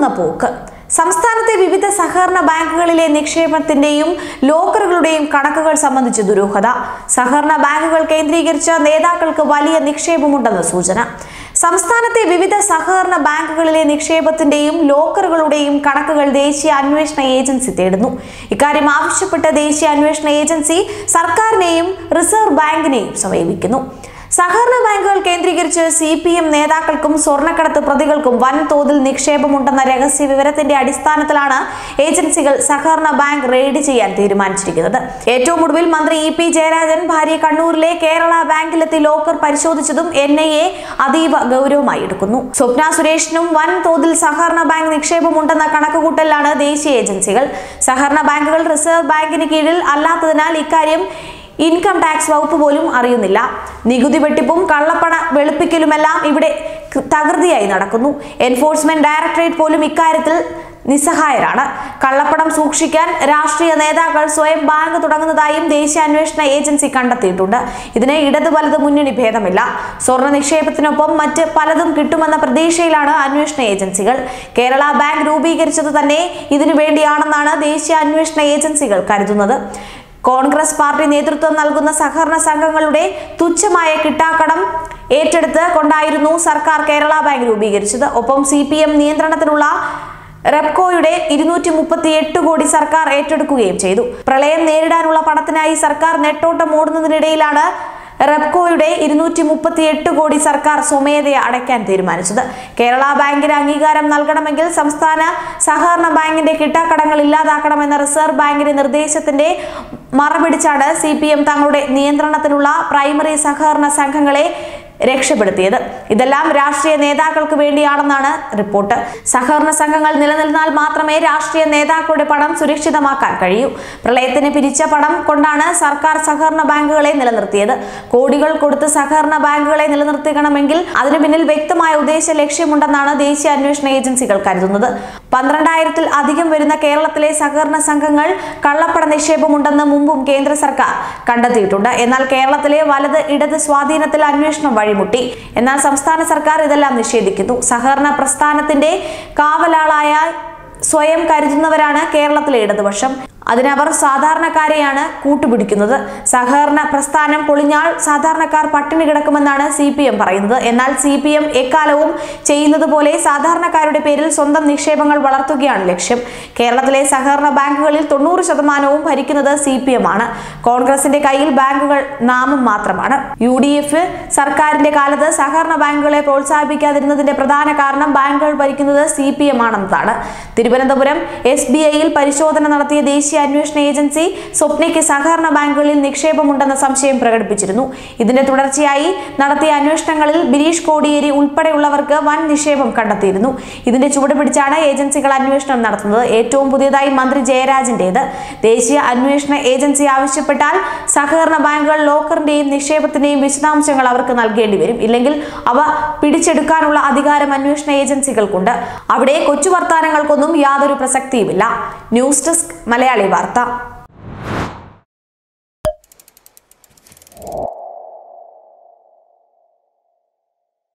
തോന്നുന്ന പോക്ക് സംസ്ഥാനത്തെ വിവിധ സഹകരണ ബാങ്കുകളിലെ നിക്ഷേപത്തിന്റെയും ലോക്കറുകളുടെയും കണക്കുകൾ സംബന്ധിച്ച് ദുരൂഹത സഹകരണ ബാങ്കുകൾ കേന്ദ്രീകരിച്ച നേതാക്കൾക്ക് വലിയ നിക്ഷേപമുണ്ടെന്ന് സൂചന സംസ്ഥാനത്തെ വിവിധ സഹകരണ ബാങ്കുകളിലെ നിക്ഷേപത്തിന്റെയും ലോക്കറുകളുടെയും കണക്കുകൾ ദേശീയ അന്വേഷണ ഏജൻസി തേടുന്നു ഇക്കാര്യം ആവശ്യപ്പെട്ട ദേശീയ അന്വേഷണ ഏജൻസി സർക്കാരിനെയും റിസർവ് ബാങ്കിനെയും സമീപിക്കുന്നു സഹകരണ ബാങ്കുകൾ കേന്ദ്രീകരിച്ച് സി പി എം നേതാക്കൾക്കും സ്വർണ്ണക്കടത്ത് പ്രതികൾക്കും വൻതോതിൽ നിക്ഷേപമുണ്ടെന്ന രഹസ്യ വിവരത്തിന്റെ അടിസ്ഥാനത്തിലാണ് ഏജൻസികൾ സഹകരണ ബാങ്ക് റെയ്ഡ് ചെയ്യാൻ തീരുമാനിച്ചിരിക്കുന്നത് ഏറ്റവും ഒടുവിൽ മന്ത്രി ഇ പി ജയരാജൻ ഭാര്യ കണ്ണൂരിലെ കേരള ബാങ്കിലെത്തി ലോക്കർ പരിശോധിച്ചതും എൻ ഐ എ അതീവ ഗൗരവമായി എടുക്കുന്നു സ്വപ്ന സുരേഷിനും വൻതോതിൽ സഹകരണ ബാങ്ക് നിക്ഷേപമുണ്ടെന്ന കണക്കുകൂട്ടലിലാണ് ദേശീയ ഏജൻസികൾ സഹകരണ ബാങ്കുകൾ റിസർവ് ബാങ്കിന് കീഴിൽ അല്ലാത്തതിനാൽ ഇക്കാര്യം ഇൻകം ടാക്സ് വകുപ്പ് പോലും അറിയുന്നില്ല നികുതി വെട്ടിപ്പും കള്ളപ്പണ വെളുപ്പിക്കലുമെല്ലാം ഇവിടെ ക- തകൃതിയായി നടക്കുന്നു എൻഫോഴ്സ്മെന്റ് ഡയറക്ടറേറ്റ് പോലും ഇക്കാര്യത്തിൽ നിസ്സഹായരാണ് കള്ളപ്പണം സൂക്ഷിക്കാൻ രാഷ്ട്രീയ നേതാക്കൾ സ്വയം ബാങ്ക് തുടങ്ങുന്നതായും ദേശീയ അന്വേഷണ ഏജൻസി കണ്ടെത്തിയിട്ടുണ്ട് ഇതിന് ഇടത് വലത് മുന്നണി ഭേദമില്ല സ്വർണ്ണ നിക്ഷേപത്തിനൊപ്പം മറ്റ് പലതും കിട്ടുമെന്ന പ്രതീക്ഷയിലാണ് അന്വേഷണ ഏജൻസികൾ കേരള ബാങ്ക് രൂപീകരിച്ചത് തന്നെ ഇതിനു വേണ്ടിയാണെന്നാണ് ദേശീയ അന്വേഷണ ഏജൻസികൾ കരുതുന്നത് കോൺഗ്രസ് പാർട്ടി നേതൃത്വം നൽകുന്ന സഹകരണ സംഘങ്ങളുടെ തുച്ഛമായ കിട്ടാക്കടം ഏറ്റെടുത്ത് കൊണ്ടായിരുന്നു സർക്കാർ കേരള ബാങ്ക് രൂപീകരിച്ചത് ഒപ്പം സി പി എം നിയന്ത്രണത്തിലുള്ള റെപ്കോയുടെ ഇരുന്നൂറ്റി മുപ്പത്തി എട്ട് കോടി സർക്കാർ ഏറ്റെടുക്കുകയും ചെയ്തു പ്രളയം നേരിടാനുള്ള പണത്തിനായി സർക്കാർ നെട്ടോട്ടം ഓടുന്നതിനിടയിലാണ് റെപ്കോയുടെ ഇരുന്നൂറ്റി മുപ്പത്തി എട്ട് കോടി സർക്കാർ സ്വമേധയ അടയ്ക്കാൻ തീരുമാനിച്ചത് കേരള ബാങ്കിന് അംഗീകാരം നൽകണമെങ്കിൽ സംസ്ഥാന സഹകരണ ബാങ്കിന്റെ കിട്ടാക്കടങ്ങൾ ഇല്ലാതാക്കണമെന്ന റിസർവ് ബാങ്കിന്റെ നിർദ്ദേശത്തിന്റെ മറപിടിച്ചാണ് സി പി എം തങ്ങളുടെ നിയന്ത്രണത്തിലുള്ള പ്രൈമറി സഹകരണ സംഘങ്ങളെ രക്ഷപ്പെടുത്തിയത് ഇതെല്ലാം രാഷ്ട്രീയ നേതാക്കൾക്ക് വേണ്ടിയാണെന്നാണ് റിപ്പോർട്ട് സഹകരണ സംഘങ്ങൾ നിലനിന്നാൽ മാത്രമേ രാഷ്ട്രീയ നേതാക്കളുടെ പണം സുരക്ഷിതമാക്കാൻ കഴിയൂ പ്രളയത്തിന് പിരിച്ച പണം കൊണ്ടാണ് സർക്കാർ സഹകരണ ബാങ്കുകളെ നിലനിർത്തിയത് കോടികൾ കൊടുത്ത് സഹകരണ ബാങ്കുകളെ നിലനിർത്തിക്കണമെങ്കിൽ അതിനു പിന്നിൽ വ്യക്തമായ ഉദ്ദേശ ലക്ഷ്യമുണ്ടെന്നാണ് ദേശീയ അന്വേഷണ ഏജൻസികൾ കരുതുന്നത് പന്ത്രണ്ടായിരത്തിൽ അധികം വരുന്ന കേരളത്തിലെ സഹകരണ സംഘങ്ങൾ കള്ളപ്പണ നിക്ഷേപമുണ്ടെന്ന് മുമ്പും കേന്ദ്ര സർക്കാർ കണ്ടെത്തിയിട്ടുണ്ട് എന്നാൽ കേരളത്തിലെ വലത് ഇടത് സ്വാധീനത്തിൽ അന്വേഷണം വഴിമുട്ടി എന്നാൽ സംസ്ഥാന സർക്കാർ ഇതെല്ലാം നിഷേധിക്കുന്നു സഹകരണ പ്രസ്ഥാനത്തിന്റെ കാവലാളായ സ്വയം കരുതുന്നവരാണ് കേരളത്തിലെ ഇടതുപക്ഷം അതിനവർ സാധാരണക്കാരെയാണ് കൂട്ടുപിടിക്കുന്നത് സഹകരണ പ്രസ്ഥാനം പൊളിഞ്ഞാൽ സാധാരണക്കാർ പട്ടിണി കിടക്കുമെന്നാണ് സി പി എം പറയുന്നത് എന്നാൽ സി പി എം എക്കാലവും ചെയ്യുന്നത് പോലെ സാധാരണക്കാരുടെ പേരിൽ സ്വന്തം നിക്ഷേപങ്ങൾ വളർത്തുകയാണ് ലക്ഷ്യം കേരളത്തിലെ സഹകരണ ബാങ്കുകളിൽ തൊണ്ണൂറ് ശതമാനവും ഭരിക്കുന്നത് സി പി എം ആണ് കോൺഗ്രസിന്റെ കയ്യിൽ ബാങ്കുകൾ നാമം മാത്രമാണ് യു ഡി എഫ് സർക്കാരിന്റെ കാലത്ത് സഹകരണ ബാങ്കുകളെ പ്രോത്സാഹിപ്പിക്കാതിരുന്നതിന്റെ പ്രധാന കാരണം ബാങ്കുകൾ ഭരിക്കുന്നത് സി പി എം ആണെന്നതാണ് തിരുവനന്തപുരം എസ് ബി ഐയിൽ പരിശോധന നടത്തിയ ദേശീയ അന്വേഷണ ഏജൻസി സ്വപ്നയ്ക്ക് സഹകരണ ബാങ്കുകളിൽ നിക്ഷേപമുണ്ടെന്ന സംശയം പ്രകടിപ്പിച്ചിരുന്നു ഇതിന്റെ തുടർച്ചയായി നടത്തിയ അന്വേഷണങ്ങളിൽ ബിരീഷ് കോടിയേരി ഉൾപ്പെടെയുള്ളവർക്ക് വൻ നിക്ഷേപം കണ്ടെത്തിയിരുന്നു ഇതിന്റെ ചുവട് പിടിച്ചാണ് ഏജൻസികൾ അന്വേഷണം നടത്തുന്നത് ഏറ്റവും പുതിയതായി മന്ത്രി ജയരാജന്റേത് ദേശീയ അന്വേഷണ ഏജൻസി ആവശ്യപ്പെട്ടാൽ സഹകരണ ബാങ്കുകൾ ലോക്കറിന്റെയും നിക്ഷേപത്തിന്റെയും വിശദാംശങ്ങൾ അവർക്ക് നൽകേണ്ടി വരും ഇല്ലെങ്കിൽ അവ പിടിച്ചെടുക്കാനുള്ള അധികാരം അന്വേഷണ ഏജൻസികൾക്കുണ്ട് അവിടെ കൊച്ചു വർത്താനങ്ങൾക്കൊന്നും യാതൊരു പ്രസക്തിയുമില്ല ന്യൂസ് ഡെസ്ക് മലയാളി വാർത്ത